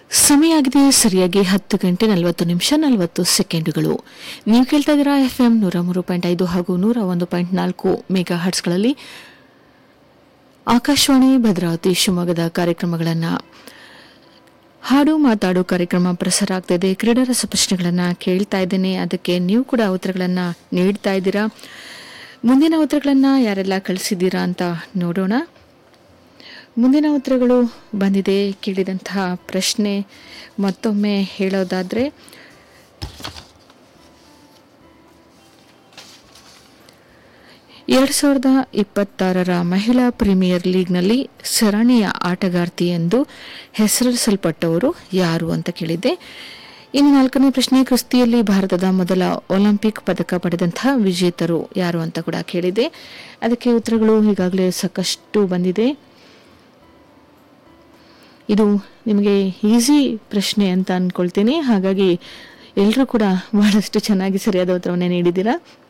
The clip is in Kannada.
ಸಮಯ ಆಗಿದೆ ಸರಿಯಾಗಿ ಹತ್ತು ಗಂಟೆ ನಲವತ್ತು ನಿಮಿಷ ನಲವತ್ತು ಸೆಕೆಂಡುಗಳು ನೀವು ಕೇಳ್ತಾ ಇದ್ದೀರಾ ಎಫ್ ಎಂ ನೂರ ಮೂರು ಪಾಯಿಂಟ್ ಐದು ಹಾಗೂ ನೂರ ಒಂದು ಪಾಯಿಂಟ್ ನಾಲ್ಕು ಮೆಗಾ ಹರ್ಟ್ಸ್ಗಳಲ್ಲಿ ಆಕಾಶವಾಣಿ ಭದ್ರಾವತಿ ಶಿವಮೊಗ್ಗದ ಕಾರ್ಯಕ್ರಮಗಳನ್ನು ಹಾಡು ಮಾತಾಡು ಕಾರ್ಯಕ್ರಮ ಪ್ರಸಾರ ಆಗ್ತಿದೆ ಕ್ರೀಡಾ ರಸ ಪ್ರಶ್ನೆಗಳನ್ನು ಕೇಳ್ತಾ ಇದ್ದೇನೆ ಅದಕ್ಕೆ ನೀವು ಕೂಡ ಉತ್ತರಗಳನ್ನು ನೀಡ್ತಾ ಇದ್ದೀರಾ ಮುಂದಿನ ಉತ್ತರಗಳನ್ನು ಯಾರೆಲ್ಲ ಕಳಿಸಿದ್ದೀರಾ ಅಂತ ನೋಡೋಣ ಮುಂದಿನ ಉತ್ತರಗಳು ಬಂದಿದೆ ಕೇಳಿದಂತಹ ಪ್ರಶ್ನೆ ಮತ್ತೊಮ್ಮೆ ಹೇಳೋದಾದರೆ ಎರಡು ಸಾವಿರದ ಇಪ್ಪತ್ತಾರರ ಮಹಿಳಾ ಪ್ರೀಮಿಯರ್ ಲೀಗ್ನಲ್ಲಿ ಸರಣಿಯ ಆಟಗಾರ್ತಿ ಎಂದು ಹೆಸರಿಸಲ್ಪಟ್ಟವರು ಯಾರು ಅಂತ ಕೇಳಿದ್ದೆ ಇನ್ನು ನಾಲ್ಕನೇ ಪ್ರಶ್ನೆ ಕುಸ್ತಿಯಲ್ಲಿ ಭಾರತದ ಮೊದಲ ಒಲಿಂಪಿಕ್ ಪದಕ ಪಡೆದಂತಹ ವಿಜೇತರು ಯಾರು ಅಂತ ಕೂಡ ಕೇಳಿದೆ ಅದಕ್ಕೆ ಉತ್ತರಗಳು ಈಗಾಗಲೇ ಸಾಕಷ್ಟು ಬಂದಿದೆ ಇದು ನಿಮಗೆ ಈಸಿ ಪ್ರಶ್ನೆ ಅಂತ ಅಂದ್ಕೊಳ್ತೀನಿ ಹಾಗಾಗಿ ಎಲ್ಲರೂ ಕೂಡ ಬಹಳಷ್ಟು ಚೆನ್ನಾಗಿ ಸರಿಯಾದ ಉತ್ತರವನ್ನೇ ನೀಡಿದ್ದೀರಾ